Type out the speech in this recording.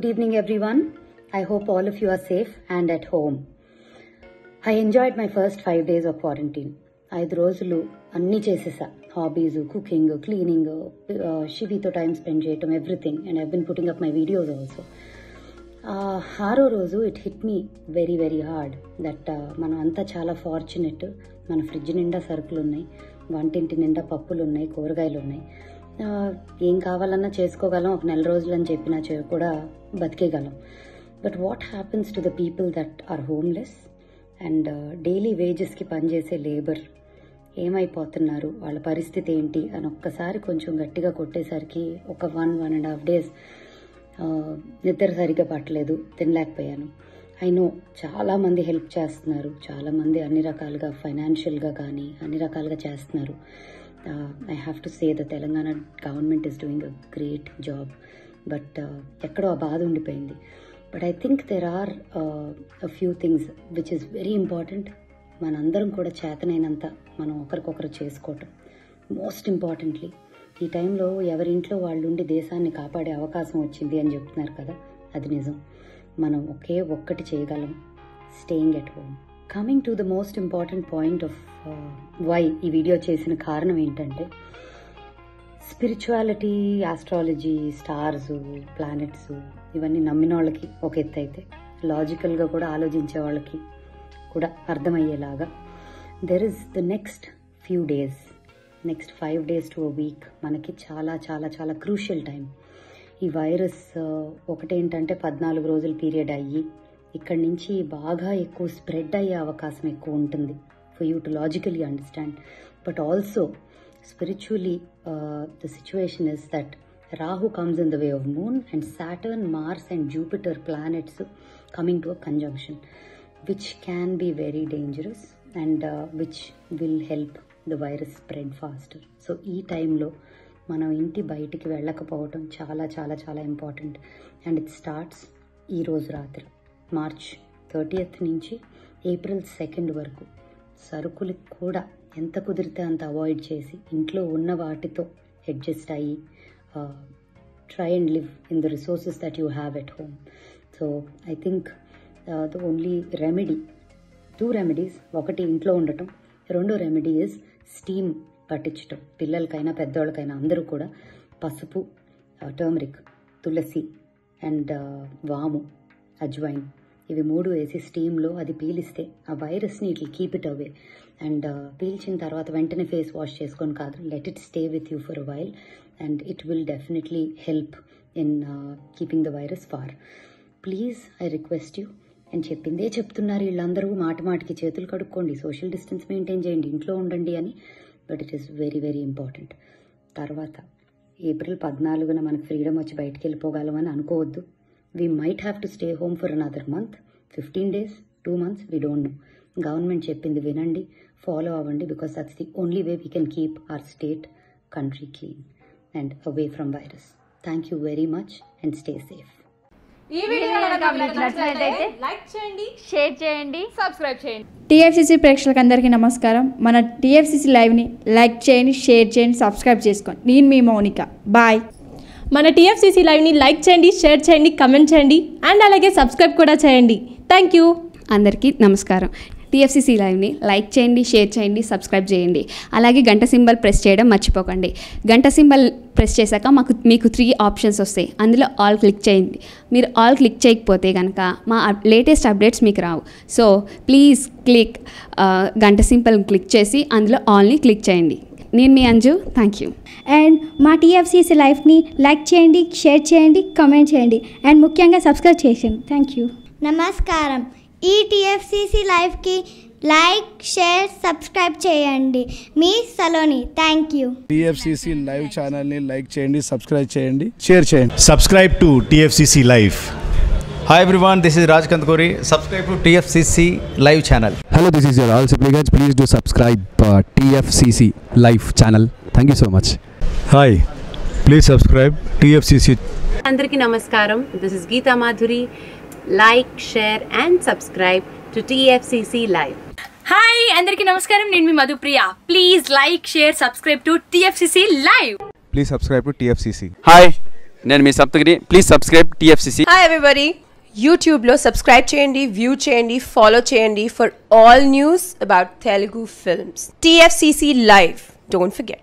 Good evening, everyone. I hope all of you are safe and at home. I enjoyed my first five days of quarantine. ఐదు రోజులు అన్నీ చేసేసా hobbies cooking cleaning షివితో time spend చేయటం everything and I been putting up my videos also ఆరో రోజు it hit me very very hard that మనం అంతా చాలా ఫార్చునేట్ మన ఫ్రిడ్జ్ నిండా సరుకులు ఉన్నాయి వంటింటి నిండా పప్పులు ఉన్నాయి కూరగాయలు ఉన్నాయి ఆ, ఏం కావాలన్నా చేసుకోగలం ఒక నెల రోజులు అని చెప్పినా చే- కూడా బతికేయగలం but what happens to the people that are homeless and daily వేజెస్కి పనిచేసే లేబర్ ఏమైపోతున్నారు వాళ్ళ పరిస్థితి ఏంటి అని ఒక్కసారి కొంచెం గట్టిగా కొట్టేసరికి ఒక one one and half days నిద్ర సరిగ్గా పట్టలేదు తినలేకపోయాను ఐ నో చాలామంది హెల్ప్ చేస్తున్నారు చాలామంది అన్ని రకాలుగా ఫైనాన్షియల్గా కానీ అన్ని రకాలుగా చేస్తున్నారు I have to say the Telangana government is doing a great job but ఎక్కడో ఆ బాధ ఉండిపోయింది but I think there are a few things which is very important మనందరం కూడా చేతనైనంత మనం ఒకరికొకరు చేసుకోవటం మోస్ట్ ఇంపార్టెంట్లీ ఈ టైంలో ఎవరింట్లో వాళ్ళు ఉండి దేశాన్ని కాపాడే అవకాశం వచ్చింది అని చెప్తున్నారు కదా అది నిజం మనం ఒకే ఒక్కటి చేయగలం staying at home coming to the most important point of why ఈ వీడియో చేసిన కారణం ఏంటంటే స్పిరిచువాలిటీ ఆస్ట్రాలజీ స్టార్స్ ప్లానెట్స్ ఇవన్నీ నమ్మిన వాళ్ళకి ఒక ఎత్తు అయితే లాజికల్గా కూడా ఆలోచించే వాళ్ళకి కూడా అర్థమయ్యేలాగా there is the next few days next five days two week మనకి చాలా చాలా చాలా క్రూషియల్ టైం ఈ వైరస్ ఆ, ఒకటేంటంటే పద్నాలుగు రోజుల పీరియడ్ అయ్యి ఇక్కడి నుంచి బాగా ఎక్కువ స్ప్రెడ్ అయ్యే అవకాశం ఎక్కువ ఉంటుంది for you to logically understand but also spiritually uh, the situation is that rahu comes in the way of moon and saturn mars and jupiter planets coming to a conjunction which can be very dangerous and uh, which will help the virus spread faster so ఈ టైంలో మనం ఇంటి బయటికి వెళ్ళకపోవటం చాలా చాలా చాలా important and it starts ఈ రోజు రాత్రి మార్చ్ థర్టీయత్ నుంచి ఏప్రిల్ సెకండ్ వరకు సరుకులకు కూడా ఎంత కుదిరితే అంత అవాయిడ్ చేసి ఇంట్లో ఉన్న వాటితో అడ్జస్ట్ అయ్యి try and live in the resources that you have at home so I think the only remedy two remedies ఒకటి ఇంట్లో ఉండటం రెండో రెమెడీ ఇస్ స్టీమ్ పట్టించటం పిల్లలకైనా పెద్దవాళ్ళకైనా అందరూ కూడా పసుపు టర్మరిక్ తులసి అండ్ వాము అజ్వైన్ ఇవి మూడు వేసి స్టీమ్లో అది పీలిస్తే ఆ వైరస్ని it keep it away and పీల్చిన తర్వాత వెంటనే ఫేస్ వాష్ చేసుకొని కాదు let it stay with you for while and it will definitely help in keeping the virus far please I request you అని చెప్పిందే చెప్తున్నారు వీళ్ళందరూ మాట మాటికి చేతులు కడుక్కోండి సోషల్ డిస్టెన్స్ మెయింటైన్ చేయండి ఇంట్లో ఉండండి అని but it is very very important తర్వాత ఏప్రిల్ పద్నాలుగున మనకు ఫ్రీడమ్ వచ్చి బయటికి వెళ్ళిపోగలమని అనుకోవద్దు we might have to stay home for another month fifteen days two months we don't know government చెప్పింది వినండి ఫాలో అవ్వండి because that's the only way we can keep our state country clean and away from virus thank you very much and stay safe ఈ video కనుక మీకు నచ్చినట్లయితే like చేయండి share చేయండి subscribe చేయండి టీఎఫ్సీసీ ప్రేక్షకులందరికీ నమస్కారం మన టీఎఫ్సీసీ లైవ్ని లైక్ చేయండి షేర్ చేయండి సబ్స్క్రైబ్ చేసుకోండి నేను మీ మౌనిక బాయ్ మన టీఎఫ్సీసీ లైవ్ని లైక్ చేయండి షేర్ చేయండి కమెంట్ చేయండి అండ్ అలాగే సబ్స్క్రైబ్ కూడా చేయండి థ్యాంక్ యూ అందరికీ నమస్కారం టీఎఫ్సీసీ లైవ్ని లైక్ చేయండి షేర్ చేయండి సబ్స్క్రైబ్ చేయండి అలాగే గంట సింబల్ ప్రెస్ చేయడం మర్చిపోకండి గంట సింబల్ ప్రెస్ చేశాక మాకు మీకు త్రీ ఆప్షన్స్ వస్తాయి అందులో ఆల్ క్లిక్ చేయండి మీరు ఆల్ క్లిక్ చేయకపోతే కనుక మా లేటెస్ట్ అప్డేట్స్ మీకు రావు సో ప్లీజ్ క్లిక్ గంట సింబల్ క్లిక్ చేసి అందులో ఆల్ని క్లిక్ చేయండి నేను మీ అంజు థ్యాంక్ యూ అండ్ మా టీఎఫ్సీసీ లైఫ్ని లైక్ చేయండి షేర్ చేయండి కమెంట్ చేయండి అండ్ ముఖ్యంగా సబ్స్క్రైబ్ చేయండి థ్యాంక్ యూ నమస్కారం ఈ టీఎఫ్సిసి లైవ్కి లైక్ షేర్ సబ్స్క్రైబ్ చేయండి మీ Saloni thank you TFCC live ఛానల్ని లైక్ చేయండి సబ్స్క్రైబ్ చేయండి షేర్ చేయండి subscribe to TFCC Live. Hi everyone, this is Raj Kandkori. Subscribe to TFCC live channel. Hello, this is your all supplicants. Please do subscribe uh, TFCC live channel. Thank you so much. Hi, please subscribe TFCC అందరికీ నమస్కారం this is Geetha Madhuri like share and subscribe to TFCC live hi అందరికీ నమస్కారం నేను మీ Madhupriya please like share subscribe to TFCC live Please subscribe to TFCC. Hi, నేను మీ Saptagiri please subscribe TFCC hi everybody యూట్యూబ్లో subscribe చేయండి వ్యూ చేయండి ఫాలో చేయండి for all news about Telugu films TFCC live don't forget